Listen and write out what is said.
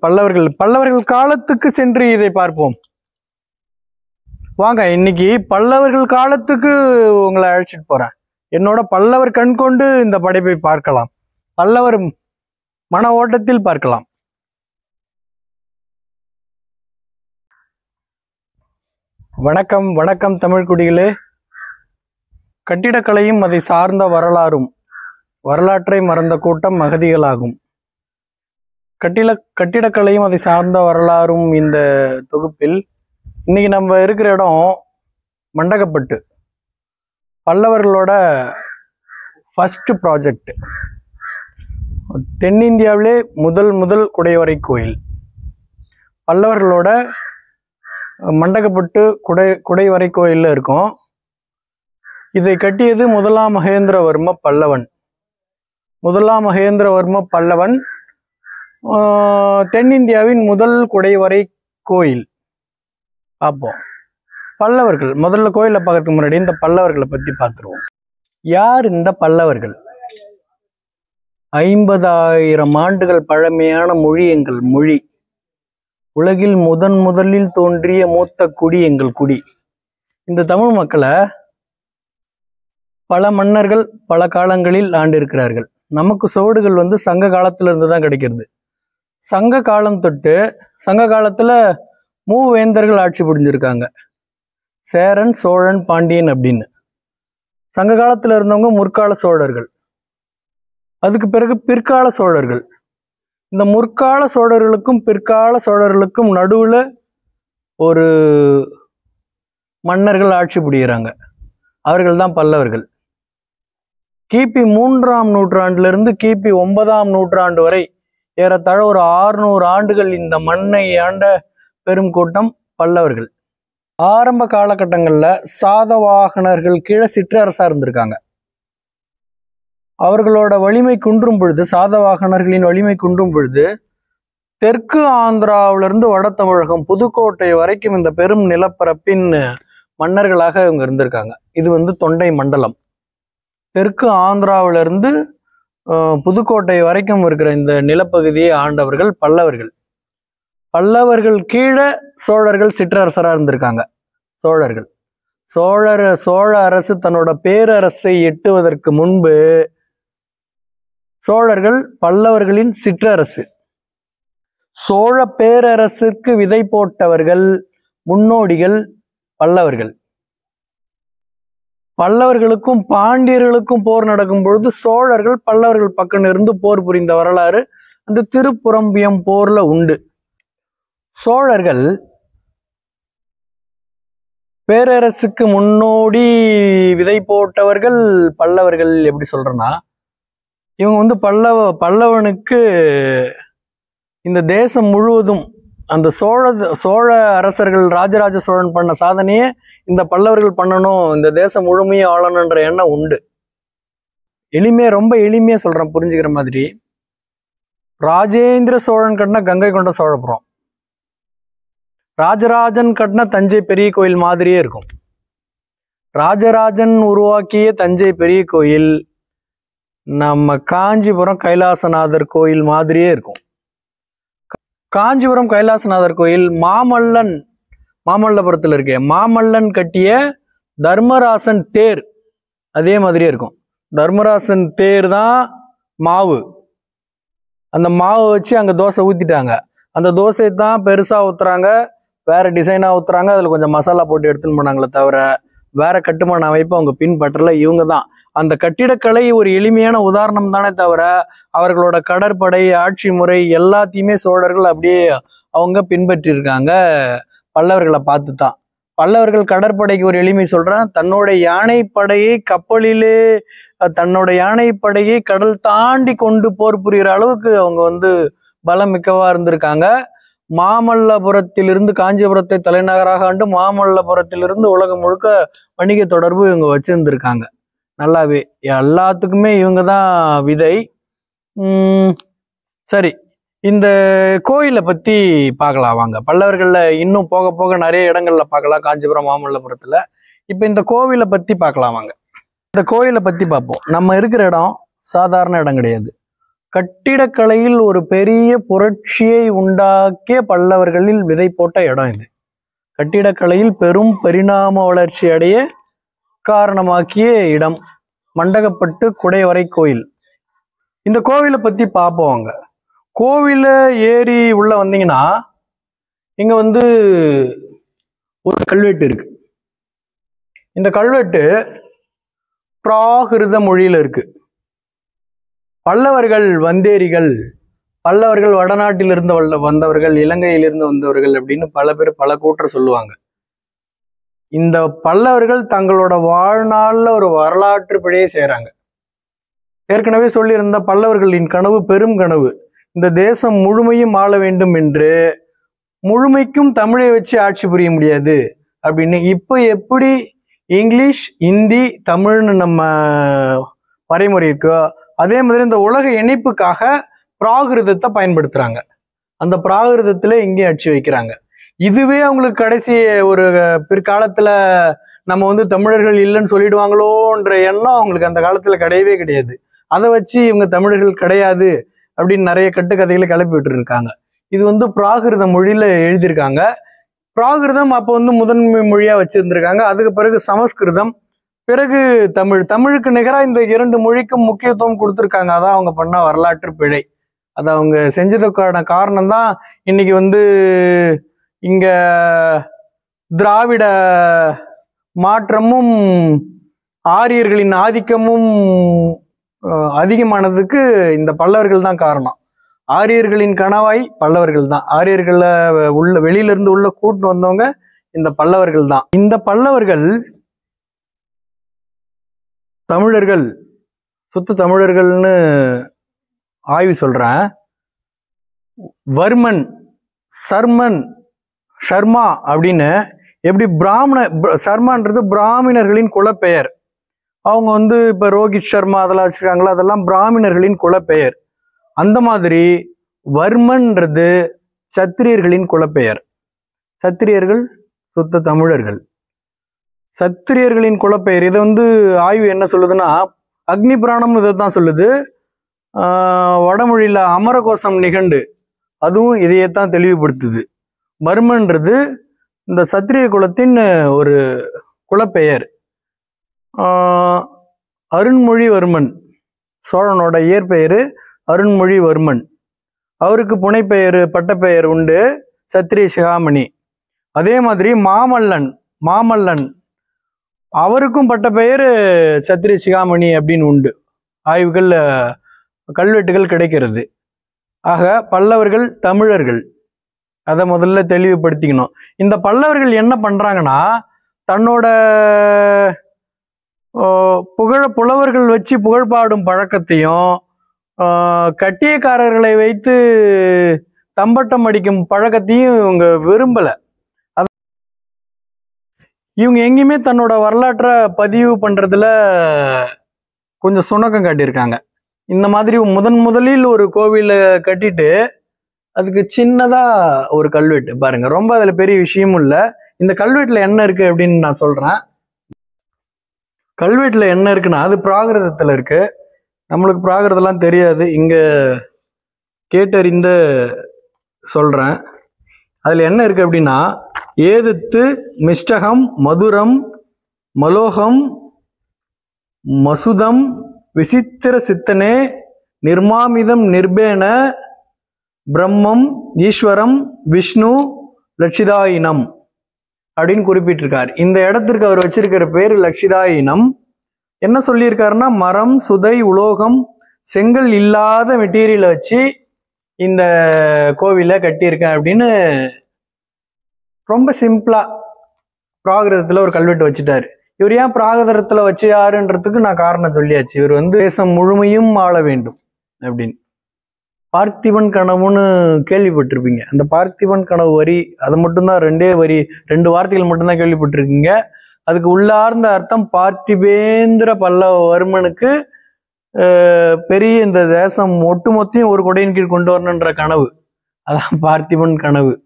பல்லவர்கள் பல்லவர்கள் காலத்துக்கு சென்று இதை பார்ப்போம் வாங்க இன்னைக்கு பல்லவர்கள் காலத்துக்கு உங்களை அழைச்சிட்டு போறேன் என்னோட பல்லவர் கண் கொண்டு இந்த படைப்பை பார்க்கலாம் பல்லவர் மன ஓட்டத்தில் பார்க்கலாம் வணக்கம் வணக்கம் தமிழ் குடிகளே கட்டிடக்கலையும் அதை சார்ந்த வரலாறும் வரலாற்றை மறந்த கூட்டம் அகதிகளாகும் கட்டிட கட்டிடக்கலையும் அதை சார்ந்த வரலாறும் இந்த தொகுப்பில் இன்னைக்கு நம்ம இருக்கிற இடம் மண்டகப்பட்டு பல்லவர்களோட ஃபர்ஸ்ட் ப்ராஜெக்ட் தென்னிந்தியாவிலே முதல் முதல் குடைவரை கோயில் பல்லவர்களோட மண்டகப்பட்டு குடை குடைவரை கோயிலில் இருக்கும் இதை கட்டியது முதலாம் மகேந்திரவர்ம பல்லவன் முதலாம் மகேந்திரவர்ம பல்லவன் ஆஹ், தென்னிந்தியாவின் முதல் குடைவரை கோயில் பார்ப்போம் பல்லவர்கள் முதல்ல கோயிலை பார்க்கறதுக்கு முன்னாடி இந்த பல்லவர்களை பத்தி பார்த்துருவோம் யார் இந்த பல்லவர்கள் ஐம்பதாயிரம் ஆண்டுகள் பழமையான மொழி எங்கள் மொழி உலகில் முதன் முதலில் தோன்றிய மூத்த குடி எங்கள் குடி இந்த தமிழ் மக்களை பல மன்னர்கள் பல காலங்களில் ஆண்டிருக்கிறார்கள் நமக்கு சுவடுகள் வந்து சங்க காலத்துல இருந்து தான் கிடைக்கிறது சங்க காலம் தொட்டு சங்க காலத்துல மூவேந்தர்கள் ஆட்சி புரிஞ்சிருக்காங்க சேரன் சோழன் பாண்டியன் அப்படின்னு சங்க காலத்துல இருந்தவங்க முற்கால சோழர்கள் அதுக்கு பிறகு பிற்கால சோழர்கள் இந்த முற்கால சோழர்களுக்கும் பிற்கால சோழர்களுக்கும் நடுவுல ஒரு மன்னர்கள் ஆட்சி புரிகிறாங்க அவர்கள் தான் பல்லவர்கள் கிபி மூன்றாம் நூற்றாண்டுல இருந்து கிபி ஒன்பதாம் நூற்றாண்டு வரை ஏறத்தாழ ஒரு ஆறுநூறு ஆண்டுகள் இந்த மண்ணை ஆண்ட பெரும் கூட்டம் பல்லவர்கள் ஆரம்ப காலகட்டங்கள்ல சாதவாகனர்கள் கீழே சிற்றரசா இருந்திருக்காங்க அவர்களோட வலிமை குன்றும் பொழுது சாதவாகனர்களின் வலிமை குன்றும் பொழுது தெற்கு ஆந்திராவிலிருந்து இருந்து வட தமிழகம் புதுக்கோட்டை வரைக்கும் இந்த பெரும் நிலப்பரப்பின் மன்னர்களாக இவங்க இருந்திருக்காங்க இது வந்து தொண்டை மண்டலம் தெற்கு ஆந்திராவிலிருந்து அஹ், புதுக்கோட்டை வரைக்கும் இருக்கிற இந்த நிலப்பகுதியை ஆண்டவர்கள் பல்லவர்கள் பல்லவர்கள் கீழே சோழர்கள் சிற்றரசரா இருந்திருக்காங்க சோழர்கள் சோழர் சோழ அரசு தன்னோட பேரரசை எட்டுவதற்கு முன்பு சோழர்கள் பல்லவர்களின் சிற்றரசு சோழ பேரரசுக்கு விதை போட்டவர்கள் முன்னோடிகள் பல்லவர்கள் பல்லவர்களுக்கும் பாண்டியர்களுக்கும் போர் நடக்கும் பொழுது சோழர்கள் பல்லவர்கள் பக்கம் இருந்து போர் புரிந்த வரலாறு அந்த திருப்புறம்பியம் போர்ல உண்டு சோழர்கள் பேரரசுக்கு முன்னோடி விதை போட்டவர்கள் பல்லவர்கள் எப்படி சொல்றேன்னா இவங்க வந்து பல்லவ பல்லவனுக்கு இந்த தேசம் முழுவதும் அந்த சோழ சோழ அரசர்கள் ராஜராஜ சோழன் பண்ண சாதனையே இந்த பல்லவர்கள் பண்ணணும் இந்த தேசம் முழுமையும் ஆளணுன்ற எண்ணம் உண்டு எளிமையா ரொம்ப எளிமையா சொல்றேன் புரிஞ்சுக்கிற மாதிரி ராஜேந்திர சோழன் கட்டின கங்கை கொண்ட சோழபுரம் ராஜராஜன் கட்டின தஞ்சை பெரிய கோயில் மாதிரியே இருக்கும் ராஜராஜன் உருவாக்கிய தஞ்சை பெரிய கோயில் நம்ம காஞ்சிபுரம் கைலாசநாதர் கோயில் மாதிரியே இருக்கும் காஞ்சிபுரம் கைலாசநாதர் கோயில் மாமல்லன் மாமல்லபுரத்தில் இருக்கே மாமல்லன் கட்டிய தர்மராசன் தேர் அதே மாதிரியே இருக்கும் தர்மராசன் தேர் தான் மாவு அந்த மாவை வச்சு அங்கே தோசை ஊற்றிட்டாங்க அந்த தோசையை தான் பெருசாக ஊற்றுறாங்க வேற டிசைனாக ஊற்றுறாங்க அதில் கொஞ்சம் மசாலா போட்டு எடுத்துன்னு போனாங்களே தவிர வேற கட்டுமான அமைப்பு அவங்க பின்பற்றல இவங்க தான் அந்த கட்டிடக்கலை ஒரு எளிமையான உதாரணம் தானே தவிர அவர்களோட கடற்படை ஆட்சி முறை எல்லாத்தையுமே சோழர்கள் அப்படியே அவங்க பின்பற்றியிருக்காங்க பல்லவர்களை பார்த்து தான் பல்லவர்கள் கடற்படைக்கு ஒரு எளிமை சொல்றேன் தன்னோட யானைப்படையை கப்பலிலே அஹ், தன்னோட யானைப்படையை கடல் தாண்டி கொண்டு போர் புரிகிற அளவுக்கு அவங்க வந்து பலம் மிக்கவா இருந்திருக்காங்க மாமல்லபுரத்திலிருந்து காஞ்சிபுரத்தை தலைநகராக ஆண்டு மாமல்லபுரத்திலிருந்து உலகம் முழுக்க வணிக தொடர்பு இவங்க வச்சிருந்திருக்காங்க நல்லாவே எல்லாத்துக்குமே இவங்க தான் விதை உம் சரி இந்த கோயிலை பத்தி பார்க்கலாம் வாங்க பல்லவர்கள்ல இன்னும் போக போக நிறைய இடங்கள்ல பார்க்கலாம் காஞ்சிபுரம் மாமல்லபுரத்துல இப்ப இந்த கோவிலை பத்தி பார்க்கலாம் வாங்க இந்த கோயிலை பத்தி பார்ப்போம் நம்ம இருக்கிற இடம் சாதாரண இடம் கிடையாது கட்டிடக்கலையில் ஒரு பெரிய புரட்சியை உண்டாக்கிய பல்லவர்களில் விதை போட்ட இடம் இது கட்டிடக்கலையில் பெரும் பரிணாம வளர்ச்சி அடைய காரணமாக்கிய இடம் மண்டகப்பட்டு குடைவரை கோயில் இந்த கோவிலை பத்தி பார்ப்போம் அங்க கோவில ஏறி உள்ள வந்தீங்கன்னா இங்க வந்து ஒரு கல்வெட்டு இருக்கு இந்த கல்வெட்டு பிராகிருத மொழியில இருக்கு பல்லவர்கள் வந்தேரிகள் பல்லவர்கள் வடநாட்டிலிருந்து வல்ல வந்தவர்கள் இலங்கையிலிருந்து வந்தவர்கள் அப்படின்னு பல பேர் பல கூற்ற சொல்லுவாங்க இந்த பல்லவர்கள் தங்களோட வாழ்நாள்ல ஒரு வரலாற்று பிழையை செய்றாங்க ஏற்கனவே சொல்லியிருந்த பல்லவர்களின் கனவு பெரும் கனவு இந்த தேசம் முழுமையும் ஆள வேண்டும் என்று முழுமைக்கும் தமிழை வச்சு ஆட்சி புரிய முடியாது அப்படின்னு இப்போ எப்படி இங்கிலீஷ் இந்தி தமிழ்னு நம்ம வரைமுறை இருக்கோ அதே மாதிரி இந்த உலக இணைப்புக்காக பிராகிருதத்தை பயன்படுத்துறாங்க அந்த பிராகிருதத்துல இங்கே அடிச்சு வைக்கிறாங்க இதுவே அவங்களுக்கு கடைசி ஒரு பிற்காலத்துல நம்ம வந்து தமிழர்கள் இல்லைன்னு சொல்லிடுவாங்களோன்ற எண்ணம் அவங்களுக்கு அந்த காலத்துல கிடையவே கிடையாது அதை வச்சு இவங்க தமிழர்கள் கிடையாது அப்படின்னு நிறைய கட்டுக்கதைகளை கிளப்பி விட்டு இருக்காங்க இது வந்து பிராகிருத மொழியில எழுதியிருக்காங்க பிராகிருதம் அப்போ வந்து முதன்மை மொழியா வச்சிருந்திருக்காங்க அதுக்கு பிறகு சமஸ்கிருதம் பிறகு தமிழ் தமிழுக்கு நிகராக இந்த இரண்டு மொழிக்கும் முக்கியத்துவம் கொடுத்துருக்காங்க அதான் அவங்க பண்ண வரலாற்று பிழை அதை அவங்க செஞ்சதுக்கான காரணம் தான் இன்னைக்கு வந்து இங்க திராவிட மாற்றமும் ஆரியர்களின் ஆதிக்கமும் அஹ், அதிகமானதுக்கு இந்த பல்லவர்கள் தான் காரணம் ஆரியர்களின் கணவாய் பல்லவர்கள் தான் ஆரியர்களை உள்ள வெளியில இருந்து உள்ள கூட்டு வந்தவங்க இந்த பல்லவர்கள் தான் இந்த பல்லவர்கள் தமிழர்கள் சுத்த தமிழர்கள்னு ஆய்வு சொல்றேன் வர்மன் சர்மன் ஷர்மா அப்படின்னு எப்படி பிராமண ப- சர்மான்றது பிராமணர்களின் குலப்பெயர் அவங்க வந்து இப்ப ரோஹித் சர்மா அதெல்லாம் வச்சிருக்காங்களா அதெல்லாம் பிராமணர்களின் குலப்பெயர் அந்த மாதிரி வர்மன்றது சத்திரியர்களின் குலப்பெயர் சத்திரியர்கள் சுத்த தமிழர்கள் சத்திரியர்களின் குலப்பெயர் இதை வந்து ஆய்வு என்ன சொல்லுதுன்னா அக்னி புராணம் இதை தான் சொல்லுது ஆஹ் வடமொழியில அமரகோசம் நிகண்டு அதுவும் இதையத்தான் தெளிவுபடுத்துது வர்மன்றது இந்த சத்திரிய குலத்தின் ஒரு குலப்பெயர் ஆஹ் அருண்மொழிவர்மன் சோழனோட இயற்பெயர் அருண்மொழிவர்மன் அவருக்கு புனைப்பெயர் பட்டப்பெயர் உண்டு சத்திரிய சிகாமணி அதே மாதிரி மாமல்லன் மாமல்லன் அவருக்கும் பட்ட பெயர் சத்திரிய சிகாமணி அப்படின்னு உண்டு ஆய்வுகள் அஹ், கல்வெட்டுகள் கிடைக்கிறது ஆக பல்லவர்கள் தமிழர்கள் அதை முதல்ல தெளிவுபடுத்திக்கணும் இந்த பல்லவர்கள் என்ன பண்றாங்கன்னா தன்னோட ஆஹ், புகழ புலவர்கள் வச்சு புகழ் பாடும் பழக்கத்தையும் ஆஹ், கட்டியக்காரர்களை வைத்து தம்பட்டம் அடிக்கும் பழக்கத்தையும் இவங்க விரும்பல அத- இவங்க எங்கேயுமே தன்னோட வரலாற்றை பதிவு பண்றதுல கொஞ்சம் சுணக்கம் காட்டியிருக்காங்க இந்த மாதிரி முதன் முதலில் ஒரு கோவிலை கட்டிட்டு அதுக்கு சின்னதா ஒரு கல்வெட்டு பாருங்க ரொம்ப அதுல பெரிய விஷயமும் இல்ல இந்த கல்வெட்டுல என்ன இருக்கு அப்படின்னு நான் சொல்றேன் கல்வெட்டுல என்ன இருக்குன்னா அது பிராகிருதத்துல இருக்கு நம்மளுக்கு பிராகிருதம்லாம் தெரியாது இங்க கேட்டறிந்த சொல்றேன் அதுல என்ன இருக்கு அப்படின்னா ஏதுத்து மிஷ்டகம் மதுரம் மலோகம் மசுதம் விசித்திர சித்தனே நிர்மாமிதம் நிர்பேன பிரம்மம் ஈஸ்வரம் விஷ்ணு லட்சிதாயினம் அப்படின்னு குறிப்பிட்டிருக்கார் இந்த இடத்திற்கு அவர் வச்சிருக்கிற பேர் லட்சிதாயினம் என்ன சொல்லியிருக்காருன்னா மரம் சுதை உலோகம் செங்கல் இல்லாத மெட்டீரியலை வச்சு இந்த கோவிலை கட்டியிருக்கேன் அப்படின்னு ரொம்ப சிம்பிளா பிராகிருதத்துல ஒரு கல்வெட்டு வச்சுட்டாரு இவர் ஏன் பிராகிருதத்துல வச்சாருன்றதுக்கு நான் காரணம் சொல்லியாச்சு இவர் வந்து தேசம் முழுமையும் ஆள வேண்டும் அப்படின்னு பார்த்திபன் கனவுன்னு கேள்விப்பட்டிருப்பீங்க அந்த பார்த்திபன் கனவு வரி அது மட்டும்தான் ரெண்டே வரி ரெண்டு வார்த்தைகள் மட்டும்தான் கேள்விப்பட்டிருக்கீங்க அதுக்கு உள்ளார்ந்த அர்த்தம் பார்த்திபேந்திர பல்லவர்மனுக்கு அஹ், பெரிய இந்த தேசம் ஒட்டுமொத்தையும் ஒரு கொடையின் கீழ் கொண்டு வரணுன்ற கனவு அதான் பார்த்திபன் கனவு